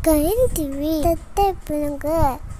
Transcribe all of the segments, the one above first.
Gayan TV subscribe பண்ணுங்க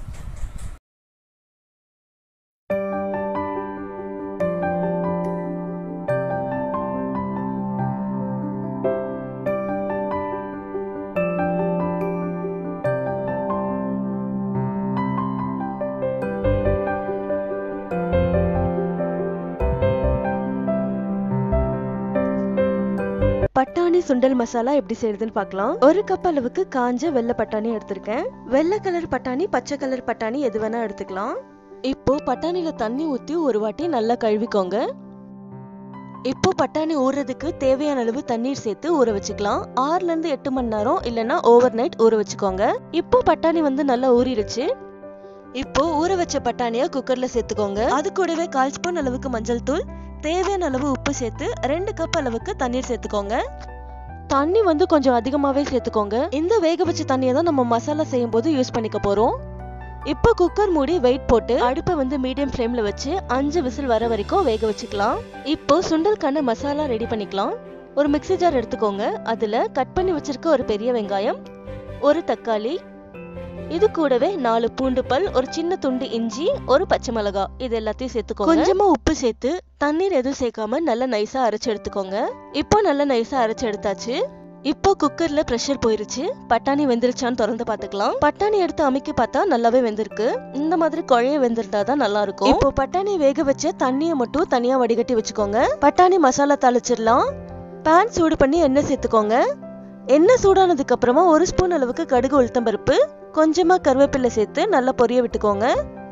பட்டாணி சுண்டல் மசாலா எப்படி செய்யறதுன்னு பார்க்கலாம் ஒரு கப் அளவுக்கு காஞ்ச வெள்ளை பட்டாணி எடுத்திருக்கேன் வெள்ளை கலர் பட்டாணி பச்சை கலர் பட்டாணி எது வேணா எடுத்துக்கலாம் இப்போ பட்டாணியில தண்ணி ஊத்தி ஒரு வாட்டி நல்லா கழுவிக்கோங்க இப்போ பட்டாணி ஊறுறதுக்கு தேவையான அளவு தண்ணீர் சேர்த்து ஊற வச்சுக்கலாம் ஆறுல இருந்து எட்டு மணி நேரம் இல்லைன்னா ஓவர் நைட் ஊற வச்சுக்கோங்க இப்போ பட்டாணி வந்து நல்லா ஊறிடுச்சு இப்போ ஊற வச்ச பட்டாணிய குக்கர்ல சேர்த்துக்கோங்க அது கூடவே கால் ஸ்பூன் அளவுக்கு மஞ்சள் தூள் தேவையான அளவு உப்பு சேர்த்து ரெண்டு கப் அளவுக்கு தண்ணீர் சேர்த்துக்கோங்க தண்ணி வந்து கொஞ்சம் அதிகமாவே சேர்த்துக்கோங்க இந்த வேக வச்ச தண்ணியை தான் நம்ம மசாலா செய்யும் போது யூஸ் பண்ணிக்க போறோம் இப்போ குக்கர் மூடி வெயிட் போட்டு அடுப்பை வந்து மீடியம் ஃப்ளேம்ல வச்சு அஞ்சு விசில் வர வரைக்கும் வேக வச்சுக்கலாம் இப்போ சுண்டல்கான மசாலா ரெடி பண்ணிக்கலாம் ஒரு மிக்ஸி ஜார் எடுத்துக்கோங்க அதுல கட் பண்ணி வச்சிருக்க ஒரு பெரிய வெங்காயம் ஒரு தக்காளி இது கூடவே நாலு பூண்டு பல் ஒரு சின்ன துண்டு இஞ்சி ஒரு பச்சை மிளகாய் இது எல்லாத்தையும் சேர்த்துக்கோங்க கொஞ்சமா உப்பு சேர்த்து தண்ணீர் எதுவும் சேர்க்காம நல்லா நைஸா அரைச்சு எடுத்துக்கோங்க இப்போ நல்லா நைஸா அரைச்சு எடுத்தாச்சு இப்போ குக்கர்ல ப்ரெஷர் போயிருச்சு பட்டாணி வெந்துருச்சான்னு திறந்து பாத்துக்கலாம் பட்டாணி எடுத்து அமைக்கி பார்த்தா நல்லாவே வெந்திருக்கு இந்த மாதிரி குழைய வெந்திருந்தா தான் நல்லா இருக்கும் இப்போ பட்டாணி வேக வச்ச தண்ணியை மட்டும் தனியா வடிகட்டி வச்சுக்கோங்க பட்டாணி மசாலா தாளிச்சிடலாம் பேன் சூடு பண்ணி எண்ணெய் சேர்த்துக்கோங்க எண்ணெய் சூடானதுக்கு அப்புறமா ஒரு ஸ்பூன் அளவுக்கு கடுகு உளுத்தம்பருப்பு கொஞ்சமா கருவேப்பிலை சேர்த்து நல்லா பொரிய விட்டுக்கோங்க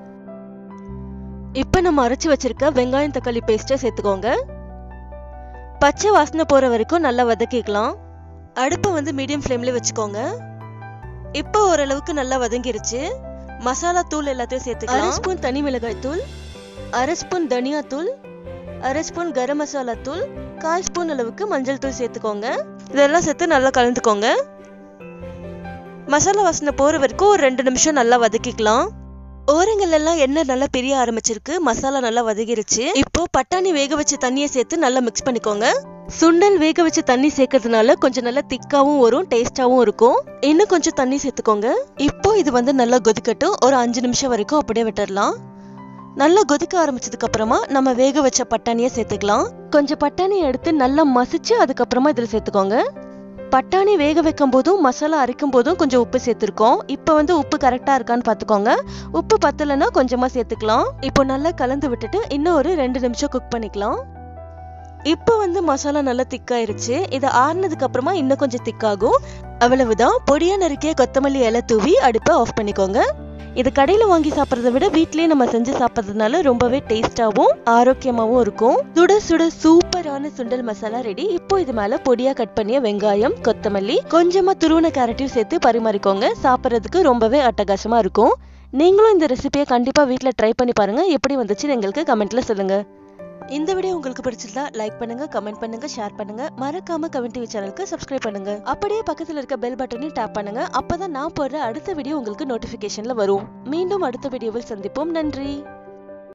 இப்போ நம்ம அரைச்சு வச்சிருக்க வெங்காயம் தக்காளி பேஸ்ட்டை சேர்த்துக்கோங்க பச்சை வாசனை போற வரைக்கும் நல்லா வதக்கிக்கலாம் அடுப்பை வந்து மீடியம் ஃப்ளேம்ல வச்சுக்கோங்க இப்போ ஓரளவுக்கு நல்லா வதங்கிருச்சு மசாலா தூள் எல்லாத்தையும் சேர்த்துக்கலாம் அரை ஸ்பூன் தனி மிளகாய் தூள் அரை ஸ்பூன் தனியா தூள் அரை ஸ்பூன் கரம் மசாலா தூள் கால் ஸ்பூன் அளவுக்கு மஞ்சள் தூள் சேர்த்துக்கோங்க இதெல்லாம் சேர்த்து நல்லா கலந்துக்கோங்க மசாலா வாசனை போற வரைக்கும் ஒரு ரெண்டு நிமிஷம் நல்லா வதக்கிக்கலாம் ஓரங்கள் எல்லாம் எண்ணெய் நல்லா பிரிய ஆரம்பிச்சிருக்கு மசாலா நல்லா வதங்கிருச்சு இப்போ பட்டாணி வேக வச்ச தண்ணியை சேர்த்து நல்லா மிக்ஸ் பண்ணிக்கோங்க சுண்டல் வேக வச்ச தண்ணி சேர்க்கறதுனால கொஞ்சம் நல்லா திக்காவும் வரும் டேஸ்டாவும் இருக்கும் இன்னும் கொஞ்சம் தண்ணி சேர்த்துக்கோங்க இப்போ இது வந்து நல்லா கொதிக்கட்டும் ஒரு அஞ்சு நிமிஷம் வரைக்கும் அப்படியே விட்டுடலாம் நல்லா கொதிக்க ஆரம்பிச்சதுக்கு அப்புறமா நம்ம வேக வச்ச பட்டாணியை சேர்த்துக்கலாம் கொஞ்சம் பட்டாணியை எடுத்து நல்லா மசிச்சு அதுக்கப்புறமா இதுல சேர்த்துக்கோங்க பட்டாணி வேக வைக்கும் போதும் மசாலா அரைக்கும் போதும் கொஞ்சம் உப்பு சேர்த்துருக்கோம் இப்போ வந்து உப்பு கரெக்டா இருக்கான்னு பார்த்துக்கோங்க உப்பு பத்தலைன்னா கொஞ்சமா சேர்த்துக்கலாம் இப்போ நல்லா கலந்து விட்டுட்டு இன்னும் ஒரு ரெண்டு நிமிஷம் குக் பண்ணிக்கலாம் இப்போ வந்து மசாலா நல்லா திக்காயிருச்சு இது ஆறுனதுக்கு அப்புறமா இன்னும் கொஞ்சம் திக்காகும் அவ்வளவுதான் பொடியா நறுக்கிய கொத்தமல்லி இலை தூவி அடுப்பை ஆஃப் பண்ணிக்கோங்க இது கடையில வாங்கி சாப்பிட்றத விட வீட்லயே நம்ம செஞ்சு சாப்பிட்றதுனால ரொம்பவே டேஸ்டாவும் ஆரோக்கியமாவும் இருக்கும் சுட சுட சூப்பரான சுண்டல் மசாலா ரெடி இப்போ இது மேல பொடியா கட் பண்ணிய வெங்காயம் கொத்தமல்லி கொஞ்சமா துருவன கேரட்டையும் சேர்த்து பரிமாறிக்கோங்க சாப்பிட்றதுக்கு ரொம்பவே அட்டகாசமா இருக்கும் நீங்களும் இந்த ரெசிபியை கண்டிப்பா வீட்ல ட்ரை பண்ணி பாருங்க எப்படி வந்துச்சுன்னு எங்களுக்கு கமெண்ட்ல சொல்லுங்க இந்த வீடியோ உங்களுக்கு பிடிச்சிருந்தா லைக் பண்ணுங்க கமெண்ட் பண்ணுங்க ஷேர் பண்ணுங்க மறக்காம கமெண்ட் டிவி சேனலுக்கு சப்ஸ்கிரைப் பண்ணுங்க அப்படியே பக்கத்துல இருக்க பெல் பட்டனையும் டேப் பண்ணுங்க அப்பதான் நான் போடுற அடுத்த வீடியோ உங்களுக்கு நோட்டிபிகேஷன்ல வரும் மீண்டும் அடுத்த வீடியோவில் சந்திப்போம் நன்றி